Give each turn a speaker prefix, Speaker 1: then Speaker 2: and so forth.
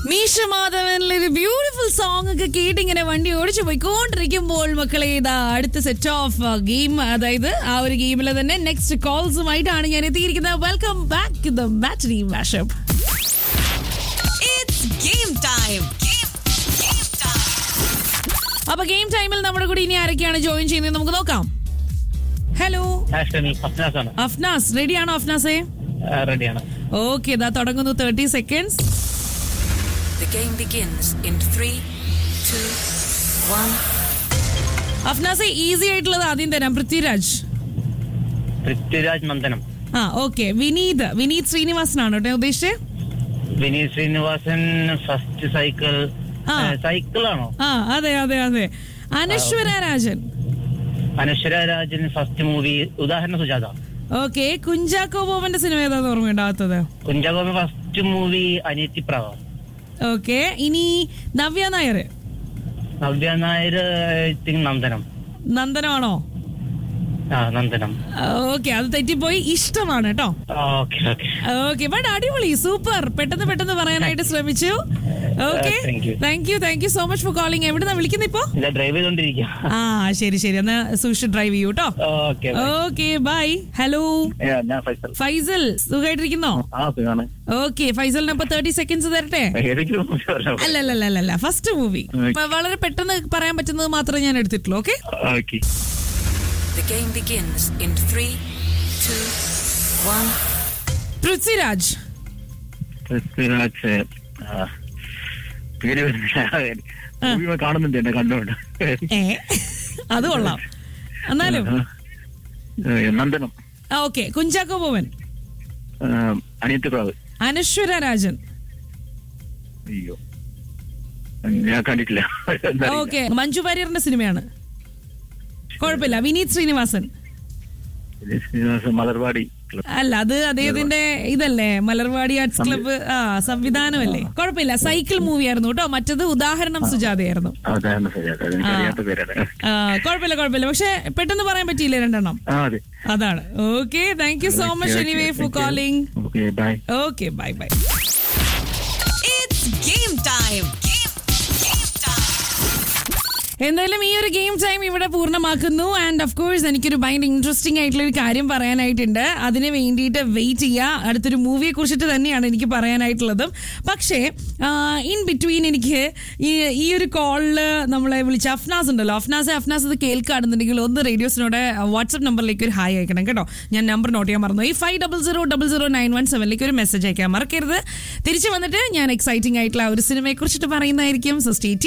Speaker 1: മീശ മാധവനിലെ ഒരു beautiful song ഒക്കെ കേട്ട് ഇങ്ങനെ വണ്ടി ഓടിച്ചു പോയിക്കൊണ്ടിരിക്കുമ്പോൾ മക്കളെ ഇതാ അടുത്ത സെറ്റ് ഓഫ് ഗെയിം അതായത് ആ ഒരു ഗെയിമിൽ തന്നെ നെക്സ്റ്റ് കോൾസുമായിട്ടാണ് ഞാൻ എത്തിയിരിക്കുന്നത് welcome back the match mashup
Speaker 2: It's game time. Game, game time.
Speaker 1: അപ്പൊ ഗെയിം ടൈമിൽ നമ്മുടെ കൂടെ ഇനി ആരൊക്കെയാണ് ജോയിൻ ചെയ്യുന്നത് നമുക്ക് നോക്കാം ഹലോ
Speaker 3: ആഷ്ടമി അഫ്നാസാണ്
Speaker 1: അഫ്നാസ് റെഡിയാണോ അഫ്നാസേ
Speaker 3: റെഡിയാണ്
Speaker 1: ഓക്കെ ഇതാ തുടങ്ങുന്നു thirty seconds
Speaker 2: The game begins in three, two, one.
Speaker 1: അഫ്നാസെ ഈസി ആയിട്ടുള്ളത് ആദ്യം തരാം പൃഥ്വിരാജ്
Speaker 3: പൃഥ്വിരാജ് നന്ദനം
Speaker 1: ആ ഓക്കെ വിനീത് വിനീത് ശ്രീനിവാസനാണ് കേട്ടോ ഉദ്ദേശിച്ചത്
Speaker 3: വിനീത് ശ്രീനിവാസൻ ഫസ്റ്റ് സൈക്കിൾ
Speaker 1: ആ.
Speaker 3: സൈക്കിളാണോ
Speaker 1: ആ അതെ അതെ അതെ Anaswara Rajan
Speaker 3: Anaswara Rajan first movie Udaharana Sujatha
Speaker 1: okay Kunchacko ബോബന്റെ സിനിമ ഏതാന്ന് ഓർമ്മയുണ്ടാകാത്തത്
Speaker 3: കുഞ്ചാഗോമ first movie Aniyathi Prava
Speaker 1: okay ഇനി നവ്യ നായർ
Speaker 3: നവ്യ നായർ ഐ തിങ്ക് നന്ദനം
Speaker 1: നന്ദനമാണോ
Speaker 3: ആ നന്ദനം
Speaker 1: ഓക്കെ അത് തെറ്റിപ്പോയി ഇഷ്ടമാണ് കേട്ടോ
Speaker 3: ഓക്കെ ഓക്കെ
Speaker 1: ഓക്കെ ബട്ട് അടിപൊളി സൂപ്പർ പെട്ടെന്ന് പെട്ടെന്ന് പറയാനായിട്ട് ശ്രമിച്ചു okay
Speaker 3: Uh, thank you.
Speaker 1: Thank you thank you so much for calling എവിടുന്നാ വിളിക്കുന്നത് ഇപ്പോ
Speaker 3: ഇല്ല ഡ്രൈവ് ചെയ്തോണ്ടിരിക്കുക
Speaker 1: ആ ശരി ശരി എന്നാ സൂക്ഷിച്ച് ഡ്രൈവ് ചെയ്യൂ കേട്ടോ
Speaker 3: ഓക്കെ
Speaker 1: ഓക്കെ ബൈ ഹലോ
Speaker 3: ഞാൻ ഫൈസൽ
Speaker 1: ഫൈസൽ സുഖമായിട്ടിരിക്കുന്നോ
Speaker 3: ആ സുഖാണ്
Speaker 1: ഓക്കെ ഫൈസലിന് അപ്പൊ തേർട്ടി സെക്കൻഡ്സ് തരട്ടെ
Speaker 3: ഏതെങ്കിലും
Speaker 1: അല്ല അല്ല അല്ല അല്ല ഫസ്റ്റ് മൂവി വളരെ പെട്ടെന്ന് പറയാൻ പറ്റുന്നത് മാത്രമേ ഞാൻ എടുത്തിട്ടുള്ളൂ okay
Speaker 3: okay
Speaker 2: The game begins in three, two, one.
Speaker 1: Prithviraj
Speaker 3: Prithviraj ആ, പേര് വരുന്നില്ല മൂവി കാണുന്നുണ്ട് എന്നെ കണ്ടുകൊണ്ട്
Speaker 1: ഏ അത് കൊള്ളാം എന്നാലും
Speaker 3: ഏ, നന്ദനം
Speaker 1: ഓക്കെ കുഞ്ചാക്കോ ബോവൻ
Speaker 3: ആ, അനിയത്തി പ്രാവ്
Speaker 1: അനശ്വര രാജൻ
Speaker 3: അയ്യോ ഞാൻ കണ്ടിട്ടില്ല എന്താ
Speaker 1: ഓക്കെ മഞ്ജു വാര്യറിന്റെ സിനിമയാണ് കുഴപ്പമില്ല വിനീത് ശ്രീനിവാസൻ
Speaker 3: അറിയില്ല. ശ്രീനിവാസ മലർവാടി ക്ലബ്.
Speaker 1: അല്ല അത് അദ്ദേഹത്തിന്റെ ഇതല്ലേ മലർവാടി ആർട്സ് ക്ലബ്ബ് ആ സംവിധാനമല്ലേ കുഴപ്പമില്ല സൈക്കിൾ മൂവി ആയിരുന്നു കേട്ടോ മറ്റത് ഉദാഹരണം സുജാതയായിരുന്നു
Speaker 3: അതാണ് ശരി അതെ എനിക്ക് അറിയാത്ത പേരാണ്
Speaker 1: ആ, കുഴപ്പമില്ല കുഴപ്പമില്ല പക്ഷെ പെട്ടെന്ന് പറയാൻ പറ്റിയില്ല രണ്ടെണ്ണം
Speaker 3: ആ അതെ
Speaker 1: അതാണ് okay thank you so much anyway for calling
Speaker 3: okay bye
Speaker 1: okay bye bye
Speaker 2: It's game time. Game, game time.
Speaker 1: എന്തായാലും ഈ ഒരു ഗെയിം ടൈം ഇവിടെ പൂർണ്ണമാക്കുന്നു ആൻഡ് ഓഫ് കോഴ്സ് എനിക്കൊരു ഭയങ്കര ഇൻട്രസ്റ്റിംഗ് ആയിട്ടുള്ള ഒരു കാര്യം പറയാനായിട്ടുണ്ട് അതിന് വേണ്ടിയിട്ട് വെയിറ്റ് ചെയ്യുക അടുത്തൊരു മൂവിയെ കുറിച്ചിട്ട് തന്നെയാണ് എനിക്ക് പറയാനായിട്ടുള്ളതും പക്ഷേ ഇൻ ബിറ്റ്വീൻ എനിക്ക് ഈ ഈ ഒരു കോളിൽ നമ്മളെ വിളിച്ച അഫ്നാസ് ഉണ്ടല്ലോ അഫ്നാസ് അഫ്നാസ് ഇത് കേൾക്കുകയാണെന്നുണ്ടെങ്കിൽ ഒന്ന് റേഡിയോസിനോട് വാട്സ്ആപ്പ് നമ്പറിലേക്ക് ഒരു ഹായ് അയക്കണം കേട്ടോ ഞാൻ നമ്പർ നോട്ട് ചെയ്യാൻ മറന്നു ഈ five double zero double zero nine one സെവനിലേക്ക് ഒരു മെസ്സേജ് അയക്കാൻ മറക്കരുത് തിരിച്ചു വന്നിട്ട് ഞാൻ എക്സൈറ്റിംഗ് ആയിട്ടുള്ള ആ ഒരു സിനിമയെ കുറിച്ചിട്ട് പറയുന്നതായിരിക്കും സോ സ്റ്റേ